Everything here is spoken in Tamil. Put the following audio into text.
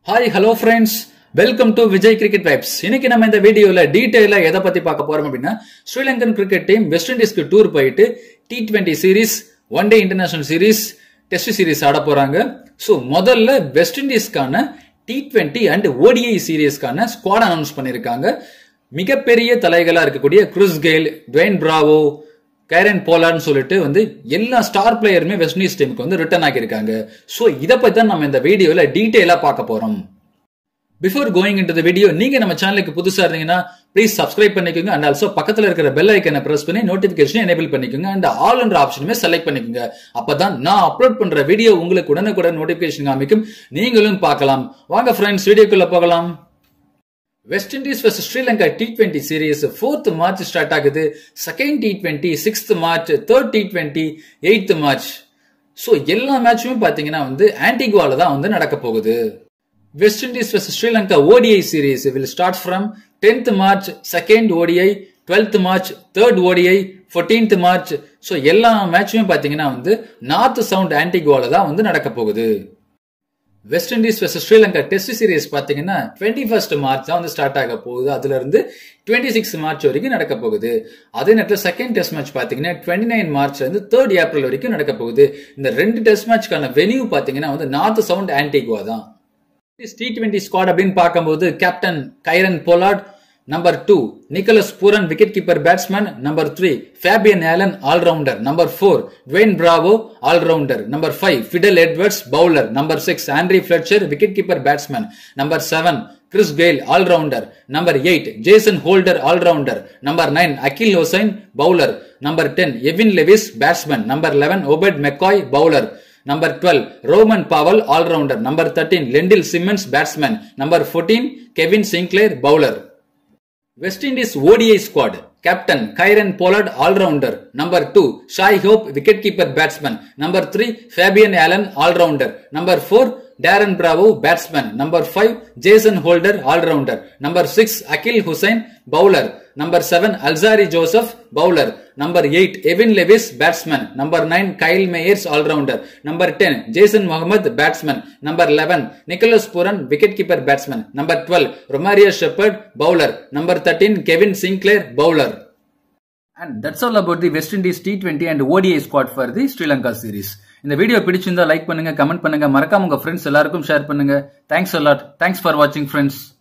Hi hello friends welcome to Vijay cricket vibes இன்னைக்கு நம்ம இந்த வீடியோல டீடைலா எதை பத்தி பார்க்க போறோம் அப்படின்னா ஸ்ரீலங்கன் கிரிக்கெட் டீம் வெஸ்ட் இண்டீஸ்க்கு டூர் போயிட்டு T twenty series one day international series test series ஆட போறாங்க ஸோ முதல்ல வெஸ்ட் இண்டீஸ்க்கான டி டுவெண்ட்டி அண்ட் ஓடிஐ சீரீஸ்க்கான ஸ்குவாட் அனௌன்ஸ் பண்ணியிருக்காங்க மிகப்பெரிய தலைகளா இருக்கக்கூடிய Chris Gayle Dwayne Bravo Kieron போலான்னு சொல்லிட்டு வந்து எல்லா ஸ்டார் பிளேயருமே வெஸ்ட் இண்டீஸ் டீமுக்கு வந்து ரிட்டர்ன் ஆகியிருக்காங்க ஸோ இதை பத்தி தான் நம்ம இந்த வீடியோல டீட்டெயிலா பார்க்க போறோம் பிஃபோர் கோயிங் இன்டு வீடியோ நீங்க நம்ம சேனலுக்கு புதுசா இருந்தீங்கன்னா ப்ளீஸ் சப்ஸ்கிரைப் பண்ணிக்கோங்க அண்ட் ஆல்சோ பக்கத்துல இருக்கிற பெல் ஐக்கனை பிரஸ் பண்ணி நோட்டிபிகேஷன் எனேபிள் பண்ணிக்கோங்க அண்ட் ஆல் என்ற ஆப்ஷனுமே செலக்ட் பண்ணிக்கோங்க அப்பதான் நான் அப்லோட் பண்ற வீடியோ உங்களுக்கு உடனுக்குடன் நோட்டிபிகேஷன் காமிக்கும் நீங்களும் பார்க்கலாம் வாங்க ஃப்ரெண்ட்ஸ் வீடியோக்குள்ள போகலாம் West Indies versus Sri Lanka T twenty series fourth March start ஆகுது second T twenty sixth March third T twenty eighth March so எல்லா மேட்சுமே பார்த்தீங்கன்னா வந்து ஆன்டிகுவால தான் வந்து நடக்க போகுது West Indies versus Sri Lanka ODI series will start from tenth March second ODI twelfth March third ODI fourteenth March so எல்லா மேட்சுமே பார்த்தீங்கன்னா வந்து நார்த் சவுண்ட் ஆன்டிகுவால தான் வந்து நடக்க போகுது West Indies versus Sri Lanka test series பாத்தீங்கன்னா டுவெண்ட்டி ஃபர்ஸ்ட் மார்ச் தான் வந்து ஸ்டார்ட் ஆக போகுது அதுல இருந்து டுவெண்ட்டி சிக்ஸ் மார்ச் வரைக்கும் நடக்க போகுது அதே நேரத்தில் செகண்ட் டெஸ்ட் மேட்ச் பாத்தீங்கன்னா டுவெண்ட்டி நைன் மார்ச்ல இருந்து தேர்ட் ஏப்ரல் வரைக்கும் நடக்க போகுது இந்த ரெண்டு டெஸ்ட் மேட்ச்க்கான வெனியூ பாத்தீங்கன்னா வந்து நார்த் சவுண்ட் ஆன்டிகுவா தான் டி டுவெண்ட்டி ஸ்குவாட் அப்படின்னு பார்க்கும்போது captain Kieron Pollard number two Nicholas Pooran wicket keeper batsman number three Fabian Allen allrounder number four Dwayne Bravo allrounder number five Fidel Edwards bowler number six Andre Fletcher wicket keeper batsman number seven Chris Gayle allrounder number eight Jason Holder allrounder number nine Akeal Hosein bowler number ten Evin Lewis batsman number eleven Obed McCoy bowler Number 12, Roman Powell, all-rounder. Number 13, Lendil Simmons, batsman. Number 14, Kevin Sinclair, bowler. West Indies ODI squad. Captain, Kyron Pollard, all-rounder. Number 2, Shai Hope, wicketkeeper, batsman. Number 3, Fabian Allen, all-rounder. Number 4, Darren Bravo, batsman. Number 5, Jason Holder, all-rounder. Number 6, Akil Hussain, bowler. Number 7, Alzari Joseph, bowler. Number 8, Evan Levis, batsman. Number 9, Kyle Mayers, all-rounder. Number 10, Jason Mohammed, batsman. Number 11, Nicholas Puran, wicketkeeper, batsman. Number 12, Romario Shepherd, bowler. Number 13, Kevin Sinclair, bowler. And that's all about the West Indies T20 and ODI squad for the Sri Lanka series. இந்த வீடியோ பிடிச்சிருந்தா லைக் பண்ணுங்க கமெண்ட் பண்ணுங்க மறக்காம உங்க ஃப்ரெண்ட்ஸ் எல்லாருக்கும் ஷேர் பண்ணுங்க தேங்க்ஸ் அலாட் தேங்க்ஸ் ஃபார் வாட்சிங் ஃப்ரெண்ட்ஸ்